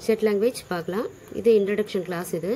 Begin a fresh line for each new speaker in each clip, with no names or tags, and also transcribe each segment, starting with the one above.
set language பார்க்கலாம் இது introduction class இது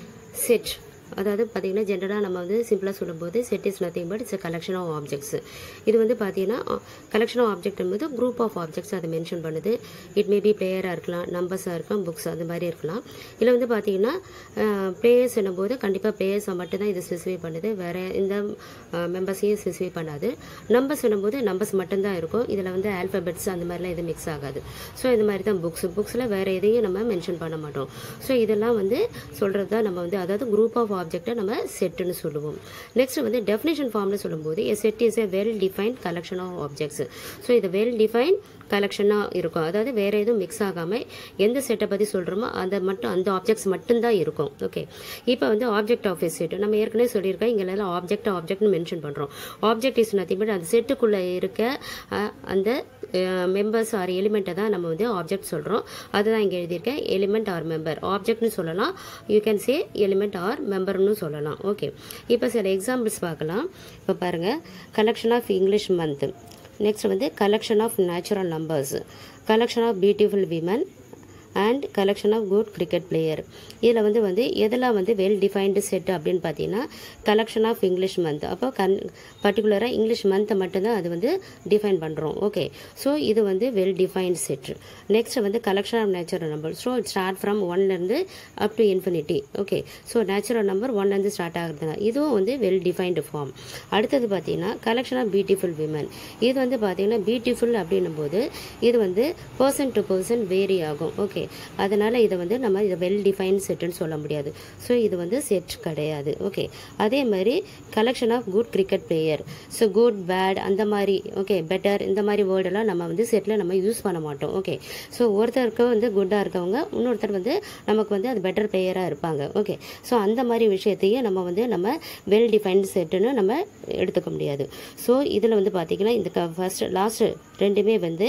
செட் அதாவது பார்த்தீங்கன்னா ஜென்ரலாக நம்ம வந்து சிம்பிளாக சொல்லும்போது set is nothing but it's collection of objects இது வந்து பார்த்தீங்கன்னா கலெக்ஷன் ஆஃப் ஆப்ஜெக்ட் என்பது குரூப் ஆஃப் ஆப்ஜெக்ட்ஸ் அதை மென்ஷன் பண்ணுது இட் மேபி பிளேயராக இருக்கலாம் நம்பர்ஸாக இருக்கலாம் புக்ஸ் அது மாதிரி இருக்கலாம் இதில் வந்து பார்த்தீங்கன்னா பிளேயர்ஸ் என்னும்போது கண்டிப்பாக பிளேயர்ஸை மட்டும்தான் இது ஸ்பெசிஃபை பண்ணுது வேறு இந்த மெம்பர்ஸையும் ஸ்பெசிஃபை பண்ணாது நம்பர்ஸ் என்னும்போது நம்பர்ஸ் மட்டும்தான் இருக்கும் இதில் வந்து ஆல்ஃபபெட்ஸ் அந்த மாதிரிலாம் எதுவும் மிக்ஸ் ஆகாது ஸோ இது மாதிரி தான் புக்ஸ் புக்ஸில் வேறு எதையும் நம்ம மென்ஷன் பண்ண மாட்டோம் ஸோ இதெல்லாம் வந்து சொல்கிறது தான் நம்ம வந்து அதாவது குரூப் ஆஃப் ஆப்ஜெக்டை நம்ம செட்டுன்னு சொல்லுவோம் நெக்ஸ்ட் வந்து டெஃபினேஷன் ஃபார்மில் சொல்லும்போது a set is a well defined collection of objects so இது வெல் டிஃபைன் கலெக்ஷனாக இருக்கும் அதாவது வேறு எதுவும் மிக்ஸ் ஆகாமல் எந்த செட்டை பற்றி சொல்கிறோமோ அந்த மட்டும் அந்த ஆப்ஜெக்ட்ஸ் மட்டும்தான் இருக்கும் ஓகே இப்போ வந்து ஆப்ஜெக்ட் ஆஃப் செட் நம்ம ஏற்கனவே சொல்லியிருக்கோம் இங்கே எல்லாம் ஆப்ஜெக்ட் ஆப்ஜெக்ட்னு மென்ஷன் பண்ணுறோம் ஆப்ஜெக்ட் இஸ் நத்திங் பட் அந்த செட்டுக்குள்ளே இருக்க அஹ், அந்த மெம்பர்ஸ் ஆர் எலிமெண்ட்டை தான் நம்ம வந்து ஆப்ஜெக்ட் சொல்கிறோம் அதுதான் இங்கே எழுதியிருக்கேன் எலிமெண்ட் ஆர் மெம்பர் ஆப்ஜெக்ட்னு சொல்லலாம் you can say element or மெம்பர்னு சொல்லலாம் ஓகே இப்போ சில எக்ஸாம்பிள்ஸ் பார்க்கலாம் இப்போ பாருங்கள் collection of English month next வந்து collection of natural numbers collection of beautiful women and collection of good cricket player இதில் வந்து வந்து எதெல்லாம் வந்து வெல் டிஃபைன்டு செட் அப்படின்னு பார்த்தீங்கன்னா கலெக்ஷன் ஆஃப் இங்கிலீஷ் மந்த் அப்போ கன் பர்டிகுலராக இங்கிலீஷ் மந்த்தை மட்டும்தான் அது வந்து டிஃபைன் பண்ணுறோம் ஓகே ஸோ இது வந்து வெல் டிஃபைன்ட் செட் நெக்ஸ்ட் வந்து collection of natural number so start from ஒன்லேருந்து up to infinity okay so natural number ஒன்லேருந்து ஸ்டார்ட் ஆகுதுங்க இதுவும் வந்து வெல் டிஃபைன்டு ஃபார்ம் அடுத்தது பார்த்தீங்கன்னா கலெக்ஷன் ஆஃப் பியூட்டிஃபுல் விமன் இது வந்து பார்த்தீங்கன்னா பியூட்டிஃபுல் அப்படின்னும் போது இது வந்து பர்சன் டு பர்சன் வேரி ஆகும் ஓகே அதனால இதை வந்து நம்ம இதை வெல் டிஃபைன் செட்டுன்னு சொல்ல முடியாது ஸோ இது வந்து செட் கிடையாது ஓகே அதே மாதிரி collection of good cricket player so good bad அந்த மாதிரி ஓகே பெட்டர் இந்த மாதிரி வேர்டெல்லாம் நம்ம வந்து செட்டில் நம்ம யூஸ் பண்ண மாட்டோம் ஓகே ஸோ ஒருத்தருக்கு வந்து குட்டாக இருக்கவங்க இன்னொருத்தர் வந்து நமக்கு வந்து அது பெட்டர் பிளேயராக இருப்பாங்க ஓகே ஸோ அந்த மாதிரி விஷயத்தையும் நம்ம வந்து நம்ம வெல் டிஃபைன்டு செட்டுன்னு நம்ம எடுத்துக்க முடியாது ஸோ இதில் வந்து பார்த்திங்கன்னா இந்த ஃபர்ஸ்ட் லாஸ்ட் ரெண்டுமே வந்து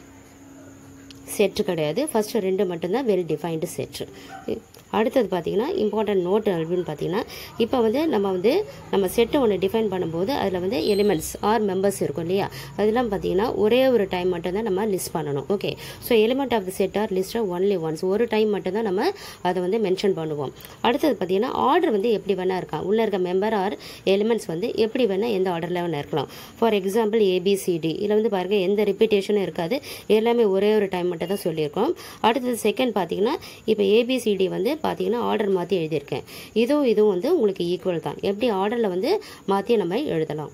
செட்டு கிடையாது ஃபர்ஸ்ட் ரெண்டு மட்டும்தான் வெல் டிஃபைன்டு செட்டு அடுத்தது பார்த்தீங்கன்னா இம்பார்ட்டன்ட் நோட் அப்படின்னு பார்த்தீங்கன்னா இப்போ வந்து நம்ம வந்து நம்ம செட்டை ஒன்று டிஃபைன் பண்ணும்போது அதில் வந்து எலிமெண்ட்ஸ் ஆர் மெம்பர்ஸ் இருக்கும் இல்லையா அதெல்லாம் பார்த்தீங்கன்னா ஒரே ஒரு டைம் மட்டும்தான் நம்ம லிஸ்ட் பண்ணணும் okay so element of the set are list only once ஒரு டைம் மட்டும்தான் நம்ம அதை வந்து மென்ஷன் பண்ணுவோம் அடுத்தது பார்த்தீங்கன்னா ஆர்டர் வந்து எப்படி வேணால் இருக்கலாம் உள்ளே இருக்க மெம்பர் ஆர் எலிமெண்ட்ஸ் வந்து எப்படி வேணால் எந்த ஆர்டரில் வேணால் இருக்கலாம் ஃபார் எக்ஸாம்பிள் ஏபிசிடி இதில் வந்து பாருங்கள் எந்த ரிப்பீட்டேஷனும் இருக்காது எல்லாமே ஒரே ஒரு டைம் மட்டும் தான் சொல்லியிருக்கோம் அடுத்தது செகண்ட் பார்த்தீங்கன்னா இப்போ ஏபிசிடி வந்து பார்த்தீங்கன்னா ஆர்டர் மாற்றி எழுதியிருக்கேன் இதுவும் இதுவும் வந்து உங்களுக்கு ஈக்குவல் தான் எப்படி ஆர்டரில் வந்து மாற்றி நம்ம எழுதலாம்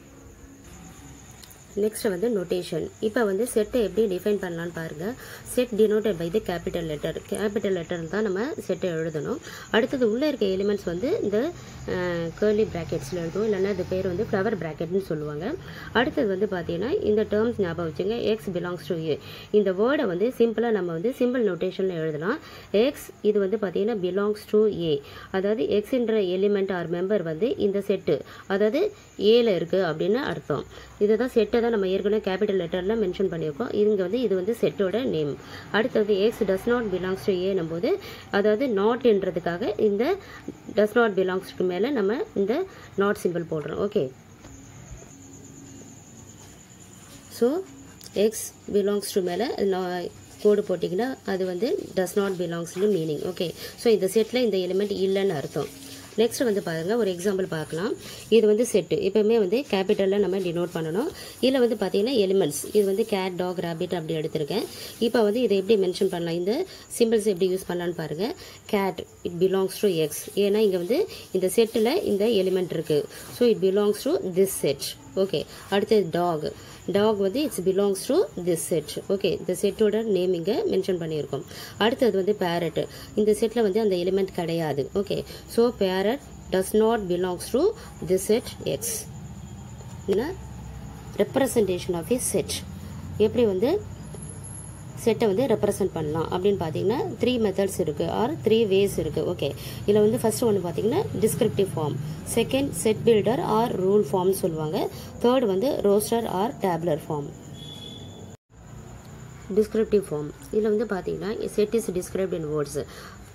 நெக்ஸ்ட் வந்து நோட்டேஷன் இப்போ வந்து செட்டை எப்படி டிஃபைன் பண்ணலாம்னு பாருங்க set denoted by the capital letter capital letter தான் நம்ம செட்டை எழுதணும் அடுத்தது உள்ளே இருக்க எலிமெண்ட்ஸ் வந்து இந்த கேர்லி ப்ராக்கெட்ஸில் எழுதுவோம் இல்லைன்னா இது பேர் வந்து ஃப்ளவர் ப்ராக்கெட்னு சொல்லுவாங்க அடுத்தது வந்து பார்த்தீங்கன்னா இந்த டேர்ம்ஸ் ஞாபகம் வச்சுங்க எக்ஸ் பிலாங்ஸ் டு ஏ இந்த வேர்டை வந்து சிம்பிளாக நம்ம வந்து சிம்பிள் நோட்டேஷனில் எழுதலாம் எக்ஸ் இது வந்து பார்த்தீங்கன்னா பிலாங்ஸ் டு ஏ அதாவது எக்ஸ்ன்ற எலிமெண்ட் ஆர் மெம்பர் வந்து இந்த செட்டு அதாவது ஏல இருக்குது அப்படின்னு அர்த்தம் இதுதான் செட்டை தான் நம்ம ஏற்கனவே கேபிட்டல் லெட்டரில் மென்ஷன் பண்ணியிருக்கோம் இங்கே வந்து இது வந்து செட்டோட நேம் அடுத்தது x does not belongs to ஏன்னும் போது அதாவது நாட்ன்றதுக்காக இந்த டஸ் நாட் பிலாங்ஸ்க்கு மேலே நம்ம இந்த நாட் சிம்பிள் போடுறோம் okay so x belongs to மேலே கோடு போட்டிங்கன்னா அது வந்து டஸ் நாட் பிலாங்ஸ்னு மீனிங் ஓகே ஸோ இந்த செட்டில் இந்த எலிமெண்ட் இல்லைன்னு அர்த்தம் நெக்ஸ்ட் வந்து பாருங்கள் ஒரு எக்ஸாம்பிள் பார்க்கலாம் இது வந்து செட்டு எப்பவுமே வந்து கேபிட்டலில் நம்ம டினோட் பண்ணணும் இதில் வந்து பார்த்தீங்கன்னா எலிமெண்ட்ஸ் இது வந்து கேட் டாக் ரேபிட் அப்படி எடுத்திருக்கேன் இப்போ வந்து இதை எப்படி மென்ஷன் பண்ணலாம் இந்த சிம்பிள்ஸ் எப்படி யூஸ் பண்ணலான்னு பாருங்கள் cat it belongs to x ஏன்னா இங்கே வந்து இந்த செட்டில் இந்த எலிமெண்ட் இருக்குது so it belongs to this set okay அடுத்தது டாக் டாக் வந்து it's belongs to this set okay இந்த செட்டோட நேம் இங்கே மென்ஷன் பண்ணியிருக்கோம் அடுத்தது வந்து பேரட் இந்த செட்டில் வந்து அந்த எலிமெண்ட் கிடையாது okay so parrot does not belongs to this set x representation of a set எப்படி வந்து செட்டை வந்து ரெப்ரசன்ட் பண்ணலாம் அப்படின்னு பார்த்தீங்கன்னா த்ரீ மெத்தட்ஸ் இருக்குது ஆர் த்ரீ வேஸ் இருக்குது ஓகே இதில் வந்து ஃபர்ஸ்ட் ஒன்று பார்த்தீங்கன்னா descriptive form second set builder or rule form சொல்லுவாங்க தேர்ட் வந்து roster or tabular form descriptive form இதில் வந்து பார்த்தீங்கன்னா set is described in words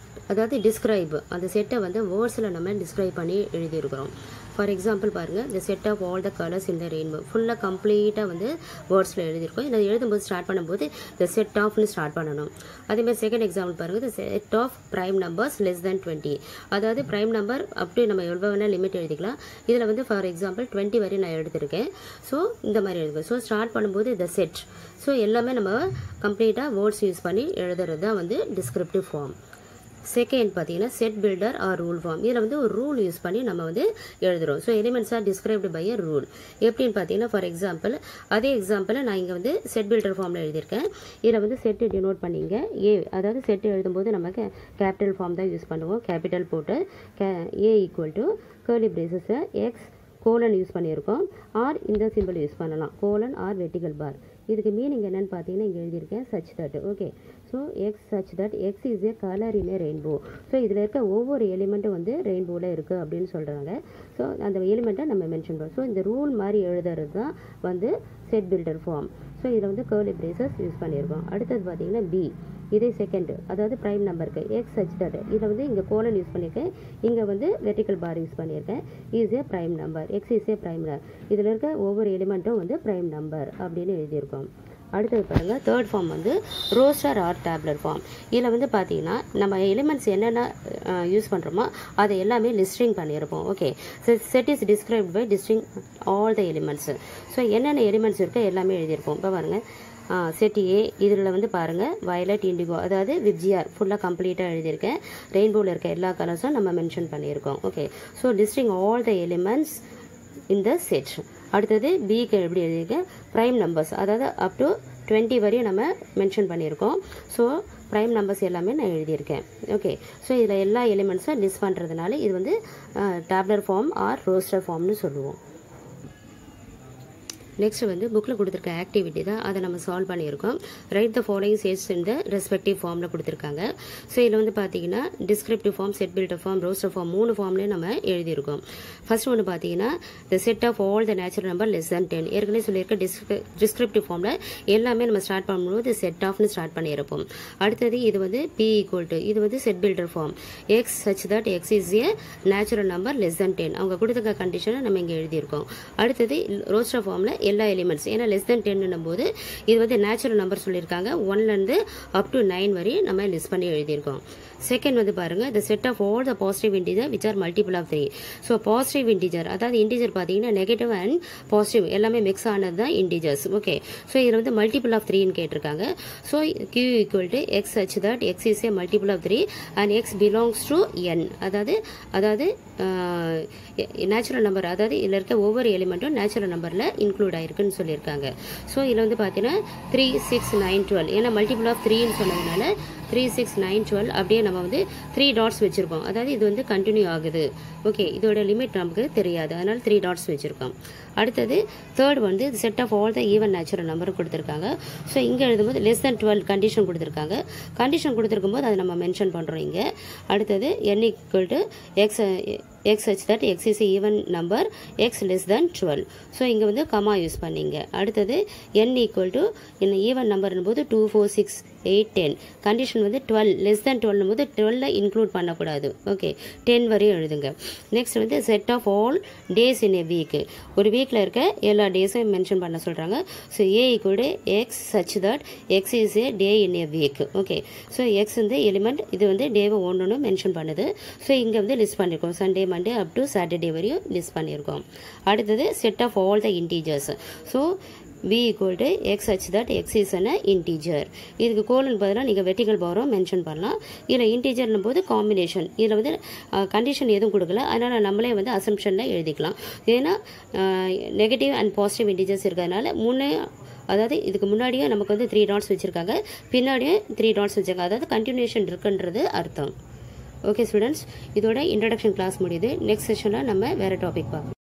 அதாவது டிஸ்கிரைப் அந்த செட்டை வந்து வேர்ட்ஸில் நம்ம டிஸ்கிரைப் பண்ணி எழுதியிருக்கிறோம் ஃபார் எக்ஸாம்பிள் பாருங்கள் இந்த set of all the colours இந்த ரெயின்போ ஃபுல்லாக கம்ப்ளீட்டாக வந்து வேர்ட்ஸில் எழுதியிருக்கோம் இதை எழுதும்போது ஸ்டார்ட் பண்ணும்போது இந்த செட் ஆஃப்னு ஸ்டார்ட் பண்ணணும் அதேமாதிரி செகண்ட் எக்ஸாம்பிள் பாருங்கள் இந்த set of prime numbers less than twenty அதாவது ப்ரைம் நம்பர் அப் டு நம்ம எவ்வளோ வேணால் லிமிட் எழுதிக்கலாம் இதில் வந்து ஃபார் எக்ஸாம்பிள் டுவெண்ட்டி வரையும் நான் எடுத்திருக்கேன் ஸோ இந்த மாதிரி எழுதுவேன் ஸோ ஸ்டார்ட் பண்ணும்போது இந்த செட் ஸோ எல்லாமே நம்ம கம்ப்ளீட்டாக வேர்ட்ஸ் யூஸ் பண்ணி எழுதுறது தான் வந்து டிஸ்கிரிப்டிவ் ஃபார்ம் செகண்ட் பார்த்தீங்கன்னா set builder or rule form இதில் வந்து ஒரு ரூல் யூஸ் பண்ணி நம்ம வந்து எழுதுறோம் so elements are described by a rule எப்படின்னு பார்த்தீங்கன்னா ஃபார் எக்ஸாம்பிள் அதே எக்ஸாம்பிள் நான் இங்கே வந்து செட் பில்டர் ஃபார்மில் எழுதியிருக்கேன் இதில் வந்து செட்டு டினோட் பண்ணிங்க ஏ அதாவது செட் எழுதும்போது நமக்கு கேபிட்டல் ஃபார்ம் தான் யூஸ் பண்ணுவோம் கேபிட்டல் போட்டு K A equal to curly பிரேசஸை எக்ஸ் கோலன் யூஸ் பண்ணியிருக்கோம் ஆர் இந்த சிம்பிள் யூஸ் பண்ணலாம் கோலன் ஆர் வெர்டிகல் பார் இதுக்கு மீனிங் என்னன்னு பார்த்தீங்கன்னா இங்கே எழுதியிருக்கேன் such that okay so x such that x is a colour in a rainbow so இதில் இருக்க ஒவ்வொரு எலிமெண்ட்டும் வந்து ரெயின்போவில் இருக்குது அப்படின்னு சொல்கிறாங்க ஸோ அந்த எலிமெண்ட்டை நம்ம மென்ஷன் பண்ணுறோம் ஸோ இந்த ரூல் மாதிரி எழுதுறது தான் வந்து செட் பில்டர் ஃபார்ம் ஸோ இதில் வந்து கேர்லி பிரேசஸ் யூஸ் பண்ணியிருக்கோம் அடுத்தது பார்த்தீங்கன்னா பி இதே செகண்ட் அதாவது ப்ரைம் நம்பருக்கு எக்ஸ் சச் தட் இதில் வந்து இங்கே கோலன் யூஸ் பண்ணியிருக்கேன் இங்கே வந்து வெர்டிக்கல் பார் யூஸ் பண்ணியிருக்கேன் is a prime number x is a prime number இதில் இருக்க ஒவ்வொரு எலிமெண்ட்டும் வந்து ப்ரைம் நம்பர் அப்படின்னு எழுதியிருக்கோம் அடுத்தது பாருங்கள் தேர்ட் ஃபார்ம் வந்து ரோஸ்டர் ஆர் டேப்லெட் ஃபார்ம் இதில் வந்து பார்த்தீங்கன்னா நம்ம எலிமெண்ட்ஸ் என்னென்ன யூஸ் பண்ணுறோமோ அதை எல்லாமே லிஸ்டிங் பண்ணியிருப்போம் okay set is described by listing all the elements so என்னென்ன எலிமெண்ட்ஸ் இருக்கோ எல்லாமே எழுதியிருப்போம் இப்போ பாருங்கள் செட் ஏ இதில் வந்து பாருங்கள் வயலட் இண்டிகோ அதாவது விப்ஜிஆர் ஃபுல்லாக கம்ப்ளீட்டாக எழுதியிருக்கேன் ரெயின்போவில் இருக்க எல்லா கலர்ஸும் நம்ம மென்ஷன் பண்ணியிருக்கோம் okay so listing all the elements இந்த செட் அடுத்தது பிக்கு எப்படி எழுதியிருக்கேன் ப்ரைம் நம்பர்ஸ் அதாவது அப் டு டுவெண்ட்டி வரையும் நம்ம மென்ஷன் பண்ணியிருக்கோம் ஸோ ப்ரைம் நம்பர்ஸ் எல்லாமே நான் எழுதியிருக்கேன் ஓகே ஸோ இதில் எல்லா எலிமெண்ட்ஸும் லிஸ்ட் பண்ணுறதுனால இது வந்து டேப்லர் ஃபார்ம் ஆர் ரோஸ்டர் ஃபார்ம்னு சொல்லுவோம் நெக்ஸ்ட் வந்து புக்கில் கொடுத்துருக்க ஆக்டிவிட்டி தான் அதை நம்ம சால்வ் பண்ணியிருக்கோம் ரைட் த ஃபாலோயிங் சேட்ஸ் இந்த ரெஸ்பெக்டிவ் ஃபார்மில் கொடுத்துருக்காங்க ஸோ இதில் வந்து பார்த்தீங்கன்னா descriptive form set builder form roster form மூணு ஃபார்ம்லேயும் நம்ம எழுதியிருக்கோம் ஃபர்ஸ்ட் ஒன்று பார்த்தீங்கன்னா the set of all the natural number less than ten ஏற்கனவே சொல்லியிருக்க டிஸ்கிரி டிஸ்கிரிப்டிவ் ஃபார்மில் எல்லாமே நம்ம ஸ்டார்ட் பண்ணும்போது செட் ஆஃப்னு ஸ்டார்ட் பண்ணியிருப்போம் அடுத்தது இது வந்து பி ஈக்குவல் டு இது வந்து set builder form x such that x is a natural number less than ten அவங்க கொடுத்துருக்க கண்டிஷனை நம்ம இங்கே எழுதியிருக்கோம் அடுத்தது ரோஸ்டர் ஃபார்மில் எல்லா எலிமெண்ட்ஸ் ஏன்னா லெஸ் தென் டென்னும் போது இது வந்து நேச்சுரல் நம்பர் சொல்லியிருக்காங்க ஒன்லேருந்து அப் டு நைன் வரையும் நம்ம லிஸ்ட் பண்ணி எழுதியிருக்கோம் செகண்ட் வந்து பாருங்க the set of all the positive integer which are multiple of three so positive integer அதாவது இன்டிஜர் பார்த்தீங்கன்னா நெகட்டிவ் அண்ட் பாசிட்டிவ் எல்லாமே மிக்ஸ் ஆனது தான் இன்டிஜர்ஸ் ஓகே ஸோ இதில் வந்து மல்டிபிள் ஆஃப் த்ரீன்னு கேட்டிருக்காங்க so q equal to x such that x is a multiple of three and x belongs to n அதாவது அதாவது நேச்சுரல் நம்பர் அதாவது இதில் இருக்க ஒவ்வொரு எலிமெண்ட்டும் நேச்சுரல் நம்பரில் இன்க்ளூட் ஆயிருக்குன்னு சொல்லியிருக்காங்க ஸோ இதில் வந்து பார்த்தீங்கன்னா த்ரீ சிக்ஸ் நைன் டுவெல் ஏன்னா மல்டிபிள் ஆஃப் த்ரீன்னு சொன்னதுனால த்ரீ சிக்ஸ் நைன் டுவெல் அப்படியே நம்ம வந்து த்ரீ டாட்ஸ் வச்சுருக்கோம் அதாவது இது வந்து கண்டினியூ ஆகுது ஓகே இதோட லிமிட் நமக்கு தெரியாது அதனால த்ரீ டாட்ஸ் வச்சுருக்கோம் அடுத்தது தேர்ட் வந்து set of all the even natural number கொடுத்துருக்காங்க ஸோ இங்கே எழுதும்போது லெஸ் தென் டுவெல் கண்டிஷன் கொடுத்துருக்காங்க கண்டிஷன் கொடுத்துருக்கும் போது அதை நம்ம மென்ஷன் பண்ணுறோம் இங்கே அடுத்தது n equal to x x such that x is even number x less than twelve so இங்கே வந்து கமா யூஸ் பண்ணீங்க அடுத்தது என் ஈக்குவல் டு இந்த ஈவன் நம்பர்னும் போது two four six eight ten condition வந்து டுவெல் லெஸ் தென் டுவெல்னும் போது டுவெல்ல இன்க்ளூட் பண்ணக்கூடாது ஓகே டென் வரையும் எழுதுங்க நெக்ஸ்ட் வந்து set of all days in a week ஒரு வீக்கில் இருக்க எல்லா டேஸும் மென்ஷன் பண்ண சொல்கிறாங்க so a equal to x such that x is a day in a week okay so x வந்து எலிமெண்ட் இது வந்து டேவை ஒன்று மென்ஷன் பண்ணுது ஸோ இங்கே வந்து லிஸ்ட் பண்ணியிருக்கோம் Sunday Monday up to Saturday வரையும் லிஸ்ட் பண்ணியிருக்கோம் அடுத்தது set of all the integers so v equal to x such that x is an integer இதுக்கு கோலன் பதிலாக நீங்கள் வெர்டிகல் பவரும் மென்ஷன் பண்ணலாம் இதில் இன்டீஜர்னும் போது காம்பினேஷன் இதில் வந்து கண்டிஷன் எதுவும் கொடுக்கல அதனால் நம்மளே வந்து அசம்ஷனில் எழுதிக்கலாம் ஏன்னா நெகட்டிவ் அண்ட் பாசிட்டிவ் இன்டீஜர்ஸ் இருக்கிறதுனால முன்னே அதாவது இதுக்கு முன்னாடியே நமக்கு வந்து த்ரீ டாட்ஸ் வச்சுருக்காங்க பின்னாடியும் த்ரீ டாட்ஸ் வச்சுருக்காங்க அதாவது கண்டினியூஷன் இருக்குன்றது அர்த்தம் ஓகே ஸ்டூடெண்ட்ஸ் இதோட இன்ட்ரடக்ஷன் கிளாஸ் முடியுது நெக்ஸ்ட் செஷனில் நம்ம வேறு டாபிக் பார்க்கலாம்